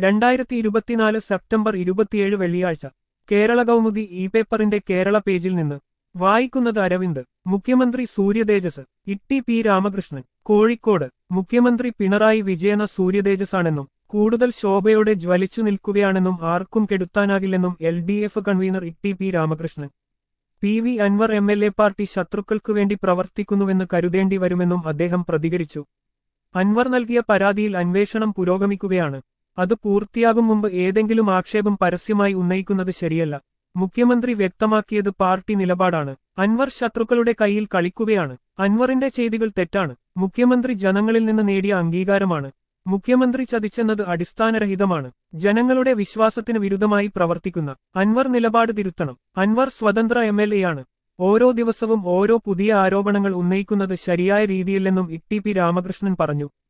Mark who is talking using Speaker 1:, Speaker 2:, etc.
Speaker 1: രണ്ടായിരത്തി ഇരുപത്തിനാല് സെപ്റ്റംബർ ഇരുപത്തിയേഴ് വെള്ളിയാഴ്ച കേരള കൗമുദി ഇ പേപ്പറിന്റെ കേരള പേജിൽ നിന്ന് വായിക്കുന്നത് അരവിന്ദ് മുഖ്യമന്ത്രി സൂര്യതേജസ് ഇട്ടി പി രാമകൃഷ്ണൻ കോഴിക്കോട് മുഖ്യമന്ത്രി പിണറായി വിജയന സൂര്യതേജസാണെന്നും കൂടുതൽ ശോഭയോടെ ജ്വലിച്ചു നിൽക്കുകയാണെന്നും ആർക്കും കെടുത്താനാകില്ലെന്നും എൽ ഡി എഫ് കൺവീനർ ഇട്ടി P Ramakrishnan P V Anvar M L A party ശത്രുക്കൾക്കു വേണ്ടി പ്രവർത്തിക്കുന്നുവെന്ന് കരുതേണ്ടി വരുമെന്നും അദ്ദേഹം പ്രതികരിച്ചു അൻവർ നൽകിയ പരാതിയിൽ അന്വേഷണം പുരോഗമിക്കുകയാണ് അത് പൂർത്തിയാകും മുമ്പ് ഏതെങ്കിലും ആക്ഷേപം പരസ്യമായി ഉന്നയിക്കുന്നത് ശരിയല്ല മുഖ്യമന്ത്രി വ്യക്തമാക്കിയത് പാർട്ടി നിലപാടാണ് അൻവർ ശത്രുക്കളുടെ കയ്യിൽ കളിക്കുകയാണ് അൻവറിന്റെ ചെയ്തികൾ തെറ്റാണ് മുഖ്യമന്ത്രി ജനങ്ങളിൽ നിന്ന് നേടിയ അംഗീകാരമാണ് മുഖ്യമന്ത്രി ചതിച്ചെന്നത് അടിസ്ഥാനരഹിതമാണ് ജനങ്ങളുടെ വിശ്വാസത്തിന് വിരുദ്ധമായി പ്രവർത്തിക്കുന്ന അൻവർ നിലപാട് തിരുത്തണം അൻവർ സ്വതന്ത്ര എം എൽ എയാണ് ഓരോ ദിവസവും ഓരോ പുതിയ ആരോപണങ്ങൾ ഉന്നയിക്കുന്നത് ശരിയായ രീതിയില്ലെന്നും ഇ ടി പി രാമകൃഷ്ണൻ പറഞ്ഞു